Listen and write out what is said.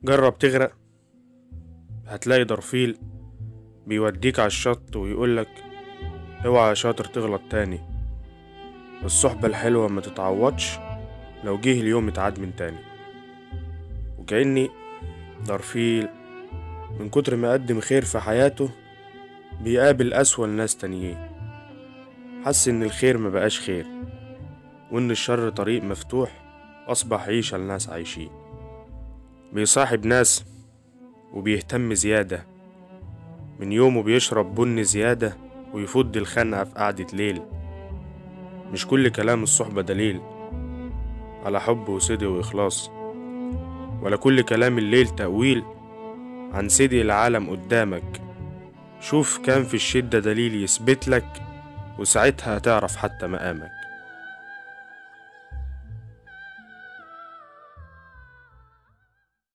جرب تغرق هتلاقي درفيل بيوديك على الشط ويقولك اوعى يا شاطر تغلط تاني الصحبة الحلوة ما تتعوضش لو جه اليوم اتعاد من تاني وكأني درفيل من كتر ما قدم خير في حياته بيقابل أسوأ الناس تانيين حس إن الخير ما بقاش خير وإن الشر طريق مفتوح أصبح عيشة لناس عايشين بيصاحب ناس وبيهتم زيادة من يومه بيشرب بن زيادة ويفض الخنقة في قعدة ليل مش كل كلام الصحبة دليل على حب وصدق وإخلاص ولا كل كلام الليل تأويل عن صدق العالم قدامك شوف كان في الشدة دليل يثبت لك وساعتها هتعرف حتى مقامك